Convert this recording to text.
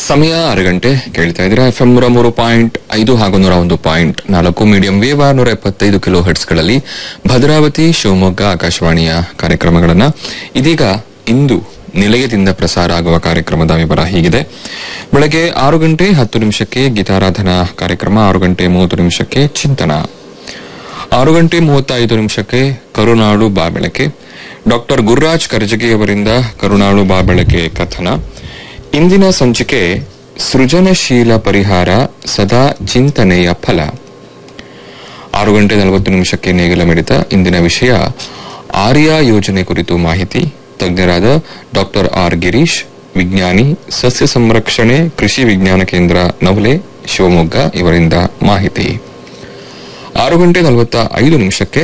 ಸಮಯ ಆರು ಗಂಟೆ ಕೇಳ್ತಾ ಇದ್ದೀರಾ ಎಫ್ ಎಂ ನೂರ ಮೂರು ಪಾಯಿಂಟ್ ಐದು ಹಾಗೂ ನೂರ ಒಂದು ಪಾಯಿಂಟ್ ನಾಲ್ಕು ಮೀಡಿಯಂ ವೇವ್ ನೂರ ಎಪ್ಪತ್ತೈದು ಕಿಲೋ ಹರ್ಟ್ಸ್ಗಳಲ್ಲಿ ಭದ್ರಾವತಿ ಶಿವಮೊಗ್ಗ ಆಕಾಶವಾಣಿಯ ಕಾರ್ಯಕ್ರಮಗಳನ್ನ ಇದೀಗ ಇಂದು ನಿಲಯದಿಂದ ಪ್ರಸಾರ ಆಗುವ ಕಾರ್ಯಕ್ರಮದ ವಿವರ ಹೀಗಿದೆ ಬೆಳಗ್ಗೆ ಆರು ಗಂಟೆ ಹತ್ತು ನಿಮಿಷಕ್ಕೆ ಗೀತಾರಾಧನಾ ಕಾರ್ಯಕ್ರಮ ಆರು ಗಂಟೆ ಮೂವತ್ತು ನಿಮಿಷಕ್ಕೆ ಚಿಂತನ ಆರು ಗಂಟೆ ಮೂವತ್ತೈದು ನಿಮಿಷಕ್ಕೆ ಕರುನಾಡು ಬಾಬೆಳಕೆ ಡಾಕ್ಟರ್ ಗುರುರಾಜ್ ಕರ್ಜಗಿಯವರಿಂದ ಕರುನಾಡು ಬಾಬೆಳಕೆ ಕಥನ ಇಂದಿನ ಸಂಚಿಕೆ ಸೃಜನಶೀಲ ಪರಿಹಾರ ಸದಾ ಚಿಂತನೆಯ ಫಲ ಆರು ಗಂಟೆ ನಲವತ್ತು ನಿಮಿಷಕ್ಕೆ ನೇಗಿಲ ಮಿಡಿತ ಇಂದಿನ ವಿಷಯ ಆರ್ಯ ಯೋಜನೆ ಕುರಿತು ಮಾಹಿತಿ ತಜ್ಞರಾದ ಡಾಕ್ಟರ್ ಆರ್ ಗಿರೀಶ್ ವಿಜ್ಞಾನಿ ಸಸ್ಯ ಸಂರಕ್ಷಣೆ ಕೃಷಿ ವಿಜ್ಞಾನ ಕೇಂದ್ರ ನವಲೆ ಶಿವಮೊಗ್ಗ ಇವರಿಂದ ಮಾಹಿತಿ ಆರು ಗಂಟೆ ನಲವತ್ತ ಐದು ನಿಮಿಷಕ್ಕೆ